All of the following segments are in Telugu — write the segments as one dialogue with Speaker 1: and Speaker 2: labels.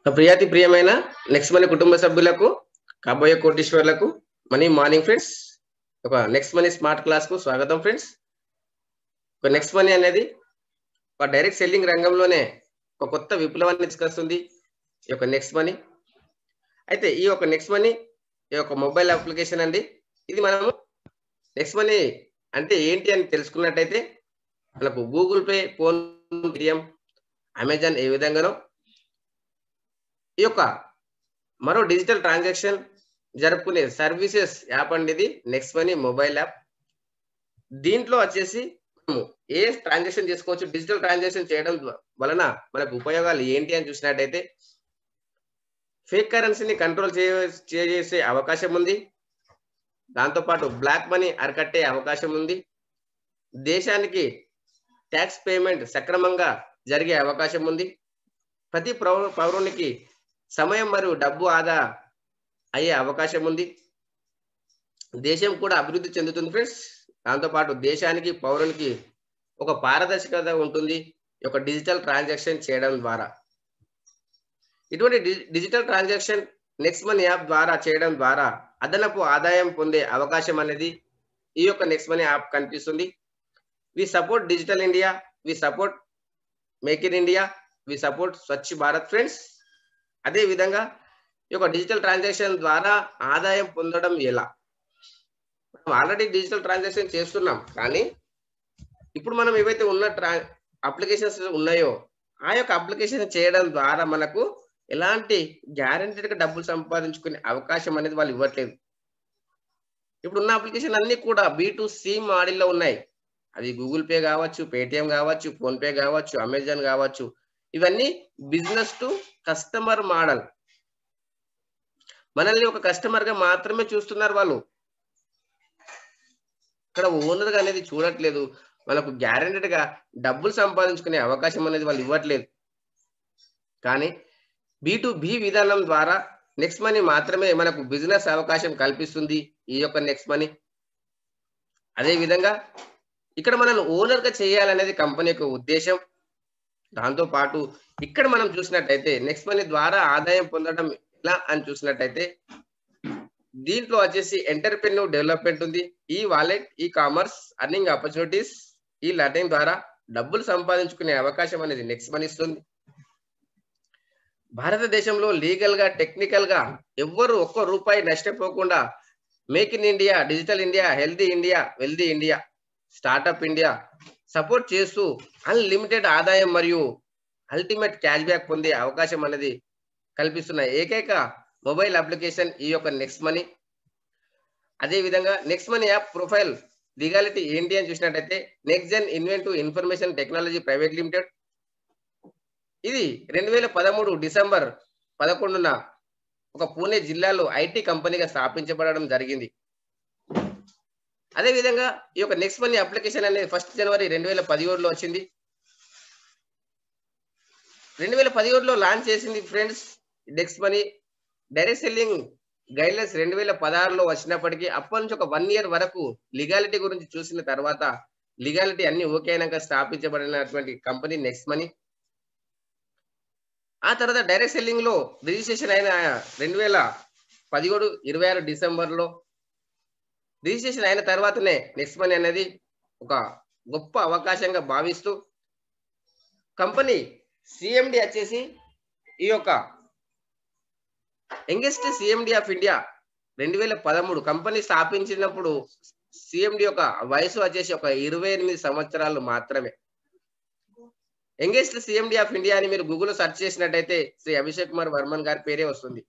Speaker 1: నా ప్రియాతి ప్రియమైన నెక్స్ట్ మనీ కుటుంబ సభ్యులకు కాబోయే కోటీశ్వర్లకు మనీ మార్నింగ్ ఫ్రెండ్స్ ఒక నెక్స్ట్ మనీ స్మార్ట్ క్లాస్ కు స్వాగతం ఫ్రెండ్స్ ఒక నెక్స్ట్ మనీ అనేది ఒక డైరెక్ట్ సెల్లింగ్ రంగంలోనే ఒక కొత్త విప్లవాన్ని తీసుకొస్తుంది ఈ యొక్క నెక్స్ట్ మనీ అయితే ఈ యొక్క నెక్స్ట్ మనీ ఈ యొక్క మొబైల్ అప్లికేషన్ అండి ఇది మనము నెక్స్ట్ మనీ అంటే ఏంటి అని తెలుసుకున్నట్టయితే మనకు Google Pay phone Paytm Amazon ఏ విధంగానో ఈ యొక్క మరో డిజిటల్ ట్రాన్సాక్షన్ జరుపుకునే సర్వీసెస్ యాప్ అండి ఇది నెక్స్ట్ మనీ మొబైల్ యాప్ దీంట్లో వచ్చేసి మనము ఏ ట్రాన్సాక్షన్ చేసుకోవచ్చు డిజిటల్ ట్రాన్సాక్షన్ చేయడం వలన మనకు ఉపయోగాలు ఏంటి అని చూసినట్టయితే ఫేక్ కరెన్సీని కంట్రోల్ చేసే అవకాశం ఉంది దాంతోపాటు బ్లాక్ మనీ అరకట్టే అవకాశం ఉంది దేశానికి ట్యాక్స్ పేమెంట్ సక్రమంగా జరిగే అవకాశం ఉంది ప్రతి పౌరునికి సమయం మరియు డబ్బు ఆదా అయ్యే అవకాశం ఉంది దేశం కూడా అభివృద్ధి చెందుతుంది ఫ్రెండ్స్ దాంతోపాటు దేశానికి పౌరునికి ఒక పారదర్శకత ఉంటుంది ఒక డిజిటల్ ట్రాన్సాక్షన్ చేయడం ద్వారా ఇటువంటి digital transaction next money app ద్వారా చేయడం ద్వారా అదనపు ఆదాయం పొందే అవకాశం అనేది ఈ యొక్క నెక్స్ట్ మనీ యాప్ కనిపిస్తుంది we support digital India we support make in India we support Swachh Bharat friends అదే విధంగా ఈ యొక్క డిజిటల్ ట్రాన్సాక్షన్ ద్వారా ఆదాయం పొందడం ఎలా మనం ఆల్రెడీ డిజిటల్ ట్రాన్సాక్షన్ చేస్తున్నాం కానీ ఇప్పుడు మనం ఏవైతే ఉన్న ట్రా అప్లికేషన్స్ ఉన్నాయో ఆ యొక్క అప్లికేషన్ చేయడం ద్వారా మనకు ఎలాంటి గ్యారంటీడ్గా డబ్బులు సంపాదించుకునే అవకాశం అనేది వాళ్ళు ఇవ్వట్లేదు ఇప్పుడు ఉన్న అప్లికేషన్ అన్ని కూడా బీ టు సి మోడల్లో ఉన్నాయి అది గూగుల్ పే కావచ్చు పేటిఎం కావచ్చు ఫోన్ పే కావచ్చు అమెజాన్ కావచ్చు ఇవన్నీ బిజినెస్ టు కస్టమర్ మోడల్ మనల్ని ఒక కస్టమర్ గా మాత్రమే చూస్తున్నారు వాళ్ళు ఇక్కడ ఓనర్ అనేది చూడట్లేదు మనకు గ్యారంటీడ్ గా డబ్బులు సంపాదించుకునే అవకాశం అనేది వాళ్ళు ఇవ్వట్లేదు కానీ బి టు బి విధానం ద్వారా నెక్స్ట్ మనీ మాత్రమే మనకు బిజినెస్ అవకాశం కల్పిస్తుంది ఈ యొక్క నెక్స్ట్ మనీ అదే విధంగా ఇక్కడ మనం ఓనర్ గా చేయాలనేది కంపెనీ యొక్క ఉద్దేశం దాంతో పాటు ఇక్కడ మనం చూసినట్టయితే నెక్స్ట్ మనీ ద్వారా ఆదాయం పొందడం ఎలా అని చూసినట్టయితే దీంట్లో వచ్చేసి ఎంటర్ప్రెన్యూ డెవలప్మెంట్ ఉంది e wallet e commerce earning opportunities e learning ద్వారా డబ్బులు సంపాదించుకునే అవకాశం అనేది నెక్స్ట్ మనీ ఇస్తుంది భారతదేశంలో లీగల్ గా టెక్నికల్ గా ఎవ్వరు ఒక్క రూపాయి నష్టపోకుండా make in India digital India healthy India wealthy India startup India support చేస్తూ అన్లిమిటెడ్ ఆదాయం మరియు అల్టిమేట్ క్యాష్ బ్యాక్ పొందే అవకాశం అనేది కల్పిస్తున్న ఏకైక మొబైల్ అప్లికేషన్ ఈ యొక్క నెక్స్ట్ మనీ అదే విధంగా next money app profile legality ఏంటి అని చూసినట్టయితే next gen inventive information technology private limited ఇది రెండు వేల పదమూడు డిసెంబర్ పదకొండున ఒక పూణే జిల్లాలో ఐటీ కంపెనీగా స్థాపించబడడం జరిగింది అదేవిధంగా ఈ యొక్క నెక్స్ట్ మనీ అప్లికేషన్ అనేది ఫస్ట్ జనవరి రెండు వేల పదిహేడులో వచ్చింది రెండు వేల పదిహేడులో లాంచ్ చేసింది friends next money direct selling guidelines రెండు వేల పదహారులో వచ్చినప్పటికీ అప్పటి నుంచి ఒక వన్ ఇయర్ వరకు లీగాలిటీ గురించి చూసిన తర్వాత లీగాలిటీ అన్ని ఓకే అయినాక స్థాపించబడినటువంటి కంపెనీ నెక్స్ట్ మనీ ఆ తర్వాత డైరెక్ట్ సెల్లింగ్ లో రిజిస్ట్రేషన్ అయిన రెండు వేల పదిహేడు ఇరవై ఆరు డిసెంబర్లో రిజిస్ట్రేషన్ అయిన తర్వాతనే నెక్స్ట్ మనీ అనేది ఒక గొప్ప అవకాశంగా భావిస్తూ కంపెనీ సిఎండి వచ్చేసి ఈ యొక్క యంగెస్ట్ సిఎండి ఆఫ్ ఇండియా రెండు వేల పదమూడు కంపెనీ స్థాపించినప్పుడు సిఎండి యొక్క వయసు వచ్చేసి ఒక ఇరవై ఎనిమిది సంవత్సరాలు మాత్రమే యంగెస్ట్ సిఎండి ఆఫ్ ఇండియా అని మీరు గూగుల్లో సెర్చ్ చేసినట్టయితే శ్రీ అభిషేక్ కుమార్ వర్మన్ గారి పేరే వస్తుంది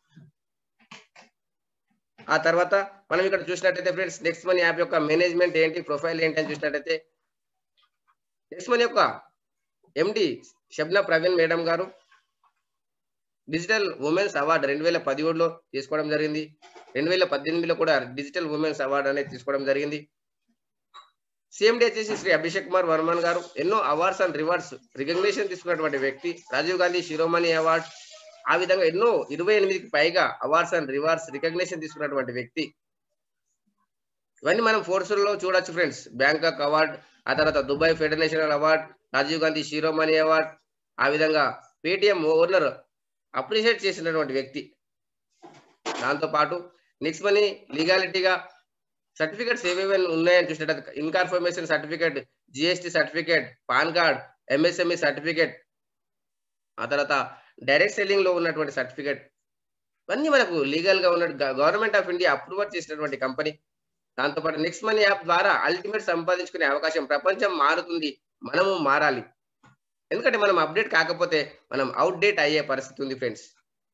Speaker 1: ఆ తర్వాత మనం ఇక్కడ చూసినట్టయితే ఫ్రెండ్స్ నెక్స్ట్ మనీ యాప్ యొక్క మేనేజ్మెంట్ ఏంటి ప్రొఫైల్ ఏంటి అని చూసినట్టయితే నెక్స్ట్ మనీ యొక్క ఎండి షబ్నా ప్రవీణ్ మేడం గారు డిజిటల్ ఉమెన్స్ అవార్డు రెండు వేల పదిహేడులో తీసుకోవడం జరిగింది రెండు వేల పద్దెనిమిదిలో కూడా డిజిటల్ ఉమెన్స్ అవార్డు అనేది తీసుకోవడం జరిగింది సిఎండి వచ్చేసి శ్రీ అభిషేక్ కుమార్ వర్మన్ గారు ఎన్నో అవార్డ్స్ అండ్ రివార్డ్స్ రికగ్నేషన్ తీసుకున్నటువంటి వ్యక్తి రాజీవ్ గాంధీ శిరోమణి అవార్డ్ ఆ విధంగా ఎన్నో ఇరవై ఎనిమిదికి పైగా అవార్డ్స్ అండ్ రివార్డ్స్ రికగ్నేషన్ తీసుకున్నటువంటి వ్యక్తి ఇవన్నీ మనం ఫోర్సుల్లో చూడొచ్చు ఫ్రెండ్స్ బ్యాంకాక్ అవార్డ్ ఆ తర్వాత Dubai federational award Rajiv Gandhi Shiromani award ఆ విధంగా పేటిఎం ఓనర్ అప్రిషియేట్ చేసినటువంటి వ్యక్తి దాంతో పాటు నెక్స్ట్ మనీ లీగాలిటీగా సర్టిఫికెట్స్ ఏవేవి ఉన్నాయని చూసినట్టు incorporation certificate GST certificate PAN card MSME certificate ఆ తర్వాత డైరెక్ట్ సెల్లింగ్ లో ఉన్నటువంటి సర్టిఫికేట్ ఇవన్నీ మనకు లీగల్ గా ఉన్న గవర్నమెంట్ ఆఫ్ ఇండియా అప్రూవల్ చేసినటువంటి కంపెనీ దాంతోపాటు నెక్స్ట్ మనీ యాప్ ద్వారా అల్టిమేట్ సంపాదించుకునే అవకాశం ప్రపంచం మారుతుంది మనము మారాలి ఎందుకంటే మనం అప్డేట్ కాకపోతే మనం అవుట్డేట్ అయ్యే పరిస్థితి ఉంది ఫ్రెండ్స్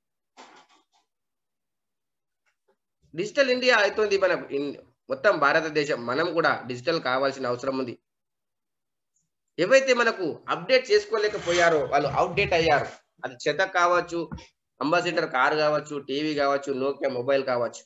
Speaker 1: డిజిటల్ ఇండియా అవుతుంది మన ఇన్- మొత్తం భారతదేశం మనం కూడా డిజిటల్ కావాల్సిన అవసరం ఉంది ఏవైతే మనకు అప్డేట్ చేసుకోలేకపోయారో వాళ్ళు అవుట్డేట్ అయ్యారు అది చెత్త కావచ్చు అంబాసిడర్ కార్ కావచ్చు టీవీ కావచ్చు నోకియా మొబైల్ కావచ్చు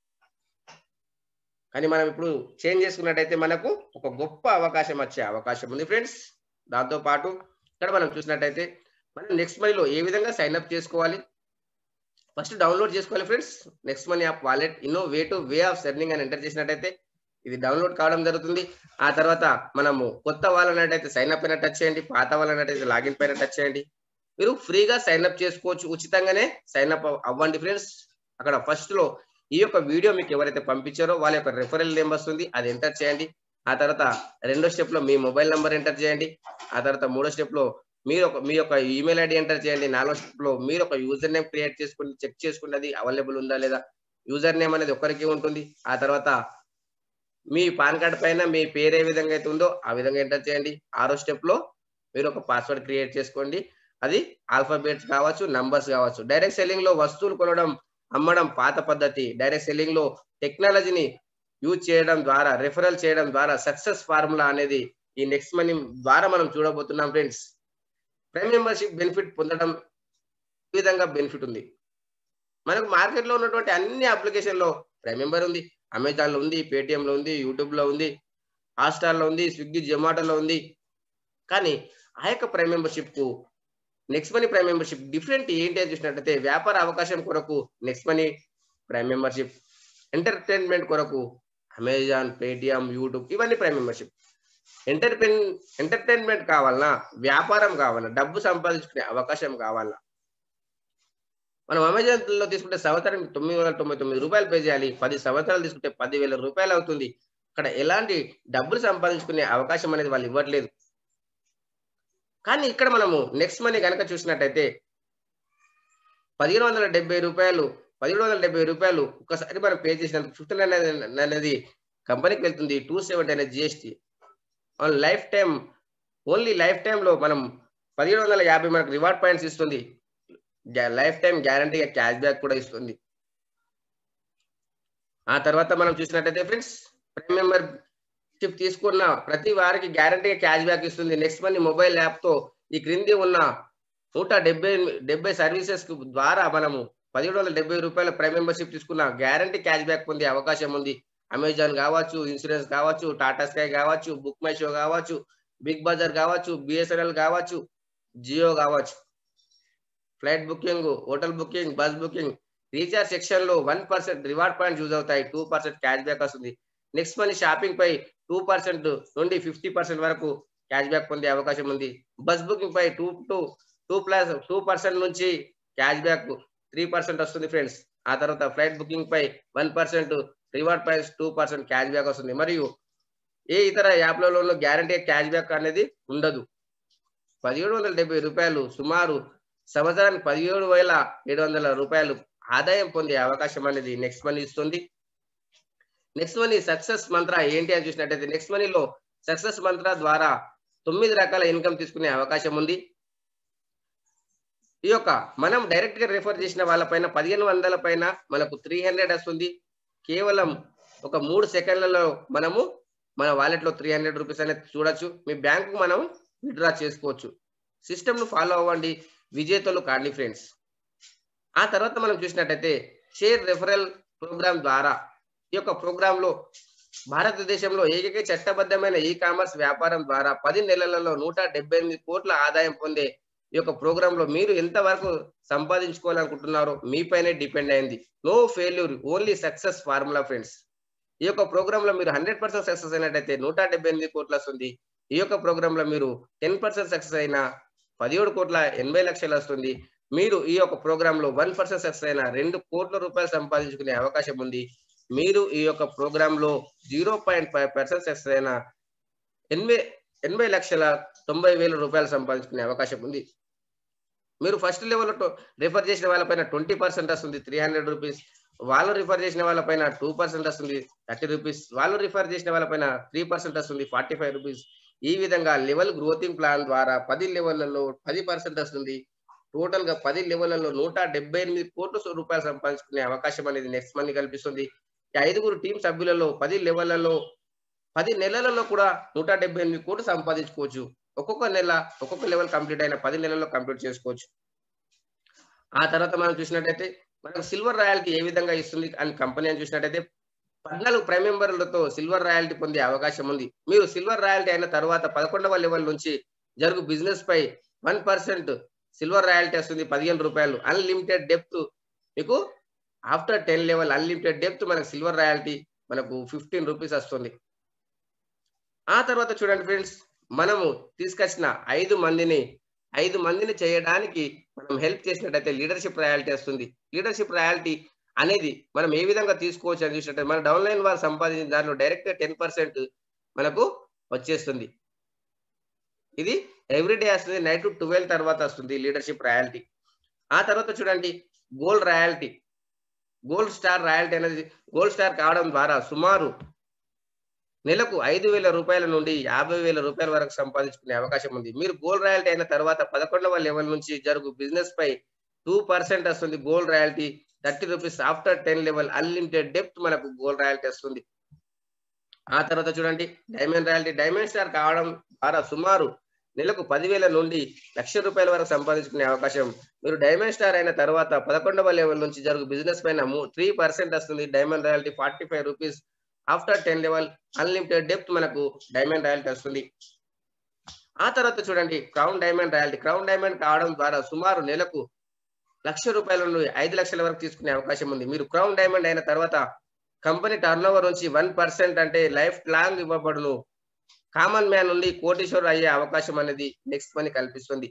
Speaker 1: కానీ మనం ఇప్పుడు చేంజ్ చేసుకున్నట్టయితే మనకు ఒక గొప్ప అవకాశం వచ్చే అవకాశం ఉంది ఫ్రెండ్స్ దాంతో పాటు ఇక్కడ మనం చూసినట్టయితే మనం నెక్స్ట్ మనీలో ఏ విధంగా సైన్ అప్ చేసుకోవాలి ఫస్ట్ డౌన్లోడ్ చేసుకోవాలి friends next money app wallet innovative way of earning అని ఎంటర్ చేసినట్టయితే ఇది డౌన్లోడ్ కావడం జరుగుతుంది ఆ తర్వాత మనము కొత్త వాళ్ళనట్టయితే సైన్ అప్ పైన టచ్ చేయండి పాత వాళ్ళనట్టయితే లాగిన్ పైన టచ్ చేయండి మీరు ఫ్రీగా సైన్ అప్ చేసుకోవచ్చు ఉచితంగానే సైన్ అప్ అవ్వండి ఫ్రెండ్స్ అక్కడ ఫస్ట్ లో ఈ యొక్క వీడియో మీకు ఎవరైతే పంపించారో వాళ్ళ యొక్క రెఫరల్ నెంబర్ వస్తుంది అది ఎంటర్ చేయండి ఆ తర్వాత రెండో స్టెప్ లో మీ మొబైల్ నెంబర్ ఎంటర్ చేయండి ఆ తర్వాత మూడో స్టెప్ లో మీరు ఒక మీ యొక్క ఈమెయిల్ ఐడి ఎంటర్ చేయండి నాలుగో స్టెప్ లో మీరు ఒక యూజర్ నేమ్ క్రియేట్ చేసుకుని చెక్ చేసుకుని అది అవైలబుల్ ఉందా లేదా యూజర్ నేమ్ అనేది ఒక్కరికి ఉంటుంది ఆ తర్వాత మీ పాన్ కార్డ్ పైన మీ పేరు ఏ విధంగా అయితే ఉందో ఆ విధంగా ఎంటర్ చేయండి ఆరో స్టెప్ లో మీరు ఒక పాస్వర్డ్ క్రియేట్ చేసుకోండి అది ఆల్ఫాబెట్స్ కావచ్చు నంబర్స్ కావచ్చు డైరెక్ట్ సెల్లింగ్ లో వస్తువులు కొనడం అమ్మడం పాత పద్ధతి డైరెక్ట్ సెల్లింగ్ లో టెక్నాలజీని యూజ్ చేయడం ద్వారా రెఫరల్ చేయడం ద్వారా సక్సెస్ ఫార్ములా అనేది ఈ నెక్స్ట్ మనీ ద్వారా మనం చూడబోతున్నాం ఫ్రెండ్స్ ప్రైమ్ మెంబర్షిప్ బెనిఫిట్ పొందడం ఈ విధంగా బెనిఫిట్ ఉంది మనకు మార్కెట్ లో ఉన్నటువంటి అన్ని అప్లికేషన్ లో ప్రైమ్ మెంబర్ ఉంది అమెజాన్ లో ఉంది పేటిఎం లో ఉంది యూట్యూబ్ లో ఉంది హాట్స్టార్ లో ఉంది స్విగ్గీ జొమాటోలో ఉంది కానీ ఆ యొక్క ప్రైమ్ మెంబర్షిప్ కు next money prime membership different ఏంటి అని చూసినట్లయితే వ్యాపార అవకాశం కొరకు next money prime membership entertainment కొరకు అమెజాన్ పేటిఎం యూట్యూబ్ ఇవన్నీ ప్రైమ్ మెంబర్షిప్ ఎంటర్టైన్ ఎంటర్టైన్మెంట్ కావాలన్నా వ్యాపారం కావాలన్నా డబ్బు సంపాదించుకునే అవకాశం కావాలన్నా మనం అమెజాన్ లో తీసుకుంటే సంవత్సరానికి తొమ్మిది వందల తొంభై తొమ్మిది రూపాయలు పే చేయాలి పది సంవత్సరాలు తీసుకుంటే పదివేల రూపాయలు అవుతుంది అక్కడ ఎలాంటి డబ్బులు సంపాదించుకునే అవకాశం అనేది వాళ్ళు ఇవ్వట్లేదు కానీ ఇక్కడ మనము నెక్స్ట్ మనీ కనుక చూసినట్టయితే పదిహేను వందల డెబ్బై రూపాయలు పదిహేడు వందల డెబ్బై రూపాయలు ఒకసారి మనం పే చేసినందుకు ఫిఫ్టీన్ అనేది అనేది కంపెనీకి వెళ్తుంది టూ సెవెంటీ అనేది GST on lifetime only లైఫ్ టైంలో మనం పదిహేడు వందల యాభై మనకు రివార్డ్ పాయింట్స్ ఇస్తుంది లైఫ్ టైం గ్యారంటీగా క్యాష్ బ్యాక్ కూడా ఇస్తుంది ఆ తర్వాత మనం చూసినట్టయితే ఫ్రెండ్స్ ప్రైమ్ మెంబర్ షిప్ తీసుకున్న ప్రతి వారికి గ్యారంటీగా క్యాష్ బ్యాక్ ఇస్తుంది నెక్స్ట్ మనీ మొబైల్ యాప్ తో ఈ క్రింది ఉన్న నూట డెబ్బై డెబ్బై సర్వీసెస్ ద్వారా మనము పదిహేడు వందల డెబ్బై రూపాయల ప్రైమ్ మెంబర్షిప్ తీసుకున్న గ్యారంటీ క్యాష్ బ్యాక్ పొందే అవకాశం ఉంది అమెజాన్ కావచ్చు ఇన్సూరెన్స్ కావచ్చు టాటా స్కై కావచ్చు బుక్ మై షో కావచ్చు బిగ్ బజార్ కావచ్చు బిఎస్ఎన్ఎల్ కావచ్చు జియో కావచ్చు flight booking hotel booking bus booking recharge section లో one percent reward point use అవుతాయి టూ పర్సెంట్ క్యాష్ బ్యాక్ వస్తుంది నెక్స్ట్ మనీ షాపింగ్ పై టూ పర్సెంట్ నుండి ఫిఫ్టీ పర్సెంట్ వరకు క్యాష్ బ్యాక్ పొందే అవకాశం ఉంది బస్ బుకింగ్ పై two two two plus two percent నుంచి క్యాష్ బ్యాక్ త్రీ పర్సెంట్ వస్తుంది ఫ్రెండ్స్ ఆ తర్వాత ఫ్లైట్ బుకింగ్ పై one percent reward price two percent cash back వస్తుంది మరియు ఏ ఇతర యాప్లలో గ్యారంటీ క్యాష్ బ్యాక్ అనేది ఉండదు పదిహేడు వందల డెబ్బై రూపాయలు సుమారు సంవత్సరానికి పదిహేడు వేల ఏడు వందల రూపాయలు ఆదాయం పొందే అవకాశం అనేది నెక్స్ట్ మనీ ఇస్తుంది నెక్స్ట్ మనీ సక్సెస్ మంత్ర ఏంటి అని చూసినట్టయితే నెక్స్ట్ మనీలో సక్సెస్ మంత్ర ద్వారా తొమ్మిది రకాల ఇన్కమ్ తీసుకునే అవకాశం ఉంది ఈ యొక్క మనం డైరెక్ట్ గా రిఫర్ చేసిన వాళ్ళపైన పదిహేను వందల పైన మనకు త్రీ హండ్రెడ్ వస్తుంది కేవలం ఒక మూడు సెకండ్లలో మనము మన వాలెట్ లో త్రీ హండ్రెడ్ రూపీస్ అనేది చూడొచ్చు మీ బ్యాంకు మనం విత్డ్రా చేసుకోవచ్చు సిస్టమ్ ను ఫాలో అవ్వండి విజేతలు కాండి ఫ్రెండ్స్ ఆ తర్వాత మనం చూసినట్టయితే షేర్ రెఫరల్ ప్రోగ్రామ్ ద్వారా ఈ యొక్క ప్రోగ్రామ్ లో భారతదేశంలో ఏకైక చట్టబద్ధమైన ఈ కామర్స్ వ్యాపారం ద్వారా పది నెలలలో నూట డెబ్బై ఎనిమిది కోట్ల ఆదాయం పొందే ఈ యొక్క ప్రోగ్రామ్ లో మీరు ఎంత వరకు సంపాదించుకోవాలనుకుంటున్నారో మీపైనే డిపెండ్ అయింది no failure only success formula friends ఈ యొక్క ప్రోగ్రామ్ లో మీరు హండ్రెడ్ పర్సెంట్ సక్సెస్ అయినట్టయితే నూట డెబ్బై ఎనిమిది కోట్లు వస్తుంది ఈ యొక్క ప్రోగ్రామ్ లో మీరు టెన్ పర్సెంట్ సక్సెస్ అయినా పదిహేడు కోట్ల ఎనభై లక్షలు వస్తుంది మీరు ఈ యొక్క ప్రోగ్రామ్ లో వన్ పర్సెంట్ సక్సెస్ అయిన రెండు కోట్ల రూపాయలు సంపాదించుకునే అవకాశం ఉంది మీరు ఈ యొక్క ప్రోగ్రామ్ లో zero point five percent success అయిన ఎనభై ఎనభై లక్షల తొంభై వేల రూపాయలు సంపాదించుకునే అవకాశం ఉంది మీరు ఫస్ట్ లెవెల్ రిఫర్ చేసిన వాళ్ళపైన ట్వంటీ పర్సెంట్ వస్తుంది త్రీ హండ్రెడ్ రూపీస్ వాళ్ళు రిఫర్ చేసిన వాళ్ళపైన టూ పర్సెంట్ వస్తుంది థర్టీ రూపీస్ వాళ్ళు రిఫర్ చేసిన వాళ్ళపైన త్రీ పర్సెంట్ వస్తుంది ఫార్టీ ఫైవ్ రూపీస్ ఈ విధంగా లెవెల్ గ్రోతింగ్ ప్లాన్ ద్వారా పది లెవెల్లలో పది పర్సెంట్ వస్తుంది టోటల్ గా పది లెవెల్లలో నూట డెబ్బై ఎనిమిది కోట్ల రూపాయలు సంపాదించుకునే అవకాశం అనేది నెక్స్ట్ మనీ కల్పిస్తుంది ఈ ఐదుగురు టీం సభ్యులలో పది లెవెల్లలో పది నెలలలో కూడా నూట డెబ్బై ఎనిమిది కోట్లు సంపాదించుకోవచ్చు ఒక్కొక్క నెల ఒక్కొక్క లెవెల్ కంప్లీట్ అయిన పది నెలల్లో కంప్లీట్ చేసుకోవచ్చు ఆ తర్వాత మనం చూసినట్టయితే మనకు సిల్వర్ రాయల్టీ ఏ విధంగా ఇస్తుంది అని కంపెనీ అని చూసినట్టయితే పద్నాలుగు ప్రైమ్ మెంబర్లతో సిల్వర్ రాయల్టీ పొందే అవకాశం ఉంది మీరు సిల్వర్ రాయల్టీ అయిన తర్వాత పదకొండవ లెవెల్ నుంచి జరుగు బిజినెస్ పై వన్ పర్సెంట్ సిల్వర్ రాయల్టీ వస్తుంది పదిహేను రూపాయలు అన్లిమిటెడ్ డెప్త్ మీకు after ten level unlimited depth మనకు సిల్వర్ రాయల్టీ మనకు ఫిఫ్టీన్ రూపీస్ వస్తుంది ఆ తర్వాత చూడండి ఫ్రెండ్స్ మనము తీసుకొచ్చిన ఐదు మందిని ఐదు మందిని చేయడానికి మనం హెల్ప్ చేసినట్టయితే లీడర్షిప్ రాయాలిటీ వస్తుంది లీడర్షిప్ రాయాలిటీ అనేది మనం ఏ విధంగా తీసుకోవచ్చు అని చూసినట్టు మన డౌన్లైన్ వారు సంపాదించిన దాంట్లో డైరెక్ట్ టెన్ పర్సెంట్ మనకు వచ్చేస్తుంది ఇది ఎవ్రీడే వస్తుంది నైట్ ట్వెల్వ్ తర్వాత వస్తుంది లీడర్షిప్ రాయాలిటీ ఆ తర్వాత చూడండి gold royalty gold star royalty అనేది గోల్డ్ స్టార్ కావడం ద్వారా సుమారు నెలకు ఐదు వేల రూపాయల నుండి యాభై వేల రూపాయల వరకు సంపాదించుకునే అవకాశం ఉంది మీరు గోల్డ్ రాయల్టీ అయిన తర్వాత పదకొండవ లెవెల్ నుంచి జరుగు బిజినెస్ పై టూ పర్సెంట్ వస్తుంది gold royalty thirty rupees after ten level unlimited depth మనకు గోల్డ్ రాయల్టీ వస్తుంది ఆ తర్వాత చూడండి డైమండ్ రాయల్టీ డైమండ్ స్టార్ కావడం ద్వారా సుమారు నెలకు పదివేల నుండి లక్ష రూపాయల వరకు సంపాదించుకునే అవకాశం మీరు డైమండ్ స్టార్ అయిన తర్వాత పదకొండవ లెవెల్ నుంచి జరుగు బిజినెస్ పైన త్రీ పర్సెంట్ వస్తుంది diamond royalty forty five rupees after ten level unlimited depth మనకు డైమండ్ రాయల్టీ వస్తుంది ఆ తర్వాత చూడండి crown diamond royalty crown diamond కావడం ద్వారా సుమారు నెలకు లక్ష రూపాయల నుండి ఐదు లక్షల వరకు తీసుకునే అవకాశం ఉంది మీరు క్రౌన్ డైమండ్ అయిన తర్వాత కంపెనీ టర్న్ ఓవర్ నుంచి వన్ పర్సెంట్ అంటే లైఫ్ లాంగ్ ఇవ్వబడును కామన్ మ్యాన్ నుండి కోటీశ్వరు అయ్యే అవకాశం అనేది నెక్స్ట్ మనీ కల్పిస్తుంది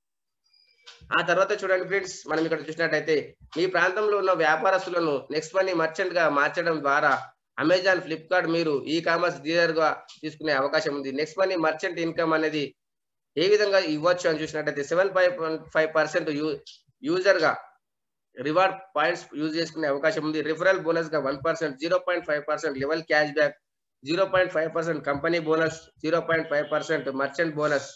Speaker 1: ఆ తర్వాత చూడండి ఫ్రెండ్స్ మనం ఇక్కడ చూసినట్టయితే మీ ప్రాంతంలో ఉన్న వ్యాపారస్తులను నెక్స్ట్ మనీ మర్చెంట్ గా మార్చడం ద్వారా అమెజాన్ ఫ్లిప్కార్ట్ మీరు ఈ కామర్స్ డీలర్ గా తీసుకునే అవకాశం ఉంది నెక్స్ట్ మనీ మర్చెంట్ ఇన్కమ్ అనేది ఏ విధంగా ఇవ్వచ్చు అని చూసినట్టయితే seven five five percent user గా రివార్డ్ పాయింట్స్ యూజ్ చేసుకునే అవకాశం ఉంది రిఫరల్ బోనస్ గా one percent zero point five percent level cash back zero point five percent company bonus zero point five percent merchant bonus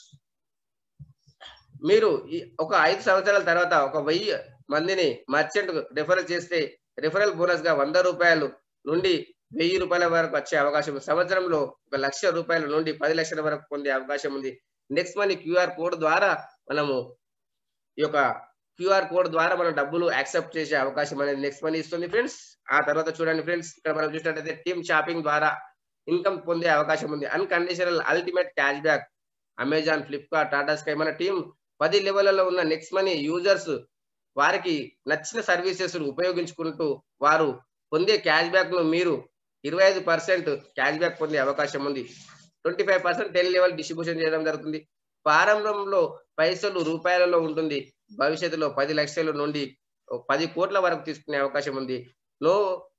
Speaker 1: మీరు ఒక ఐదు సంవత్సరాల తర్వాత ఒక వెయ్యి మందిని మర్చెంట్ రిఫరల్ చేస్తే రిఫరల్ బోనస్ గా వంద రూపాయలు నుండి వెయ్యి రూపాయల వరకు వచ్చే అవకాశం ఉంది సంవత్సరంలో ఒక లక్ష రూపాయల నుండి పది లక్షల వరకు పొందే అవకాశం ఉంది నెక్స్ట్ మనీ క్యూఆర్ కోడ్ ద్వారా మనము ఈ యొక్క క్యూఆర్ కోడ్ ద్వారా మనం డబ్బులు యాక్సెప్ట్ చేసే అవకాశం అనేది నెక్స్ట్ మనీ ఇస్తుంది ఫ్రెండ్స్ ఆ తర్వాత చూడండి ఫ్రెండ్స్ ఇక్కడ మనం చూసినట్టయితే టీమ్ షాపింగ్ ద్వారా ఇన్కమ్ పొందే అవకాశం ఉంది unconditional ultimate cash back Amazon Flipkart Tata Sky మన టీం పది లెవెల్లో ఉన్న నెక్స్ట్ మనీ యూజర్స్ వారికి నచ్చిన సర్వీసెస్ ఉపయోగించుకుంటూ వారు పొందే క్యాష్ బ్యాక్ ను మీరు ఇరవై ఐదు పర్సెంట్ క్యాష్ బ్యాక్ పొందే అవకాశం ఉంది twenty five percent ten level distribution చేయడం జరుగుతుంది ప్రారంభంలో పైసలు రూపాయలలో ఉంటుంది భవిష్యత్తులో పది లక్షల నుండి పది కోట్ల వరకు తీసుకునే అవకాశం ఉంది no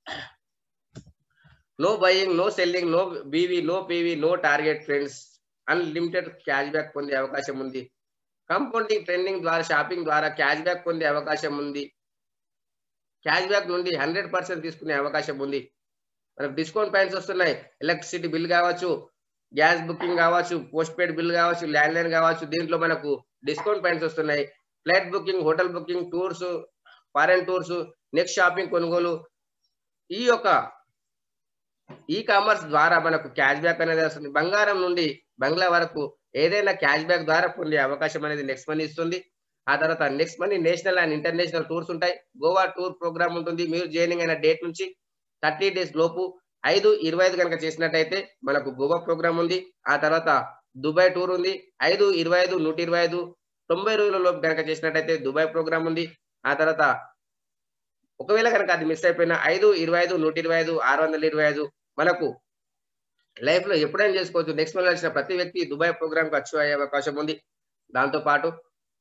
Speaker 1: no buying no selling no BV no PV no target friends unlimited cash back పొందే అవకాశం ఉంది కంపౌండింగ్ ట్రెండింగ్ ద్వారా షాపింగ్ ద్వారా క్యాష్ బ్యాక్ పొందే అవకాశం ఉంది క్యాష్ బ్యాక్ నుండి హండ్రెడ్ పర్సెంట్ తీసుకునే అవకాశం ఉంది మనకు డిస్కౌంట్ పాయింట్స్ వస్తున్నాయి ఎలక్ట్రిసిటీ బిల్ కావచ్చు గ్యాస్ బుకింగ్ కావచ్చు పోస్ట్ పెయిడ్ బిల్ కావచ్చు ల్యాండ్ లైన్ కావచ్చు దీంట్లో మనకు డిస్కౌంట్ పాయింట్స్ వస్తున్నాయి flight booking hotel booking tours foreign tours next shopping కొనుగోలు ఈ యొక్క ఈ కామర్స్ ద్వారా మనకు క్యాష్ బ్యాక్ అనేది వస్తుంది బంగారం నుండి బంగ్లా వరకు ఏదైనా క్యాష్ బ్యాక్ ద్వారా పొందే అవకాశం అనేది నెక్స్ట్ మనీ ఇస్తుంది ఆ తర్వాత next money national and international tours ఉంటాయి గోవా టూర్ ప్రోగ్రామ్ ఉంటుంది మీరు జాయినింగ్ అయిన డేట్ నుంచి థర్టీ డేస్ లోపు ఐదు ఇరవై ఐదు కనుక చేసినట్టయితే మనకు గోవా ప్రోగ్రామ్ ఉంది ఆ తర్వాత దుబాయ్ టూర్ ఉంది ఐదు ఇరవై ఐదు నూట ఇరవై ఐదు తొంభై రోజుల లోపు కనుక చేసినట్టయితే దుబాయ్ ప్రోగ్రామ్ ఉంది ఆ తర్వాత ఒకవేళ కనుక అది మిస్ అయిపోయినా ఐదు ఇరవై ఐదు నూట ఇరవై ఐదు ఆరు వందల ఇరవై ఐదు మనకు లైఫ్ లో ఎప్పుడైనా చేసుకోవచ్చు నెక్స్ట్ మంత్ వచ్చిన ప్రతి వ్యక్తి దుబాయ్ ప్రోగ్రామ్ కి అచ్చు అయ్యే అవకాశం ఉంది దాంతో పాటు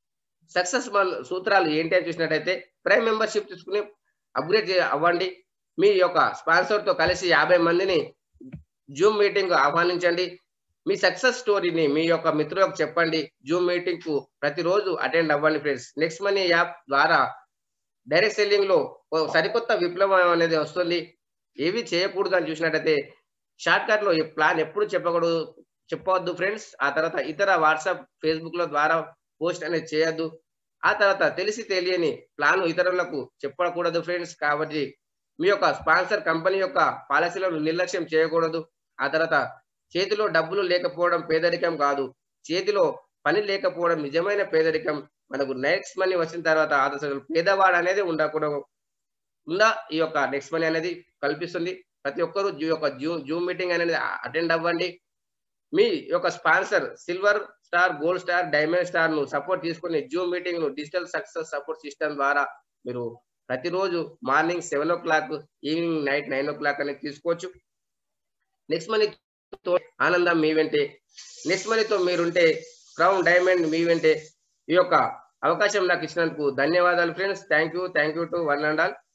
Speaker 1: సక్సెస్ సూత్రాలు ఏంటి అని చూసినట్టయితే ప్రైమ్ మెంబర్షిప్ తీసుకుని అప్గ్రేడ్ అవ్వండి మీ యొక్క స్పాన్సర్ తో కలిసి యాభై మందిని జూమ్ మీటింగ్ ఆహ్వానించండి మీ సక్సెస్ స్టోరీని మీ యొక్క మిత్రులకు చెప్పండి జూమ్ మీటింగ్ కు ప్రతిరోజు అటెండ్ అవ్వండి ఫ్రెండ్స్ నెక్స్ట్ మనీ యాప్ ద్వారా డైరెక్ట్ సెల్లింగ్ లో ఓ సరికొత్త విప్లవం అనేది వస్తుంది ఏవి చేయకూడదు అని చూసినట్టయితే షార్ట్ కట్ లో ఈ ప్లాన్ ఎప్పుడు చెప్పకూడదు చెప్పవద్దు ఫ్రెండ్స్ ఆ తర్వాత ఇతర వాట్సాప్ ఫేస్బుక్ లో ద్వారా పోస్ట్ అనేది చేయొద్దు ఆ తర్వాత తెలిసి తెలియని ప్లాన్ ఇతరులకు చెప్పకూడదు ఫ్రెండ్స్ కాబట్టి మీ యొక్క స్పాన్సర్ కంపెనీ యొక్క పాలసీలను నిర్లక్ష్యం చేయకూడదు ఆ తర్వాత చేతిలో డబ్బులు లేకపోవడం పేదరికం కాదు చేతిలో పని లేకపోవడం నిజమైన పేదరికం మనకు నెక్స్ట్ మనీ వచ్చిన తర్వాత అసలు పేదవాడు అనేది ఉండకూడదు ఉందా ఈ యొక్క నెక్స్ట్ మనీ అనేది కల్పిస్తుంది ప్రతి ఒక్కరూ ఈ యొక్క జూమ్ జూమ్ మీటింగ్ అనేది అటెండ్ అవ్వండి మీ యొక్క sponsor silver star gold star diamond star ను సపోర్ట్ తీసుకుని జూమ్ మీటింగ్ ను డిజిటల్ సక్సెస్ సపోర్ట్ సిస్టమ్ ద్వారా మీరు ప్రతిరోజు morning seven o'clock evening night nine o'clock అనేది తీసుకోవచ్చు నెక్స్ట్ మనీతో ఆనందం మీ వెంటే నెక్స్ట్ మనీతో మీరుంటే క్రౌన్ డైమండ్ మీ వెంటే ఈ యొక్క అవకాశం నాకు ఇచ్చినందుకు ధన్యవాదాలు friends thank you thank you to one and all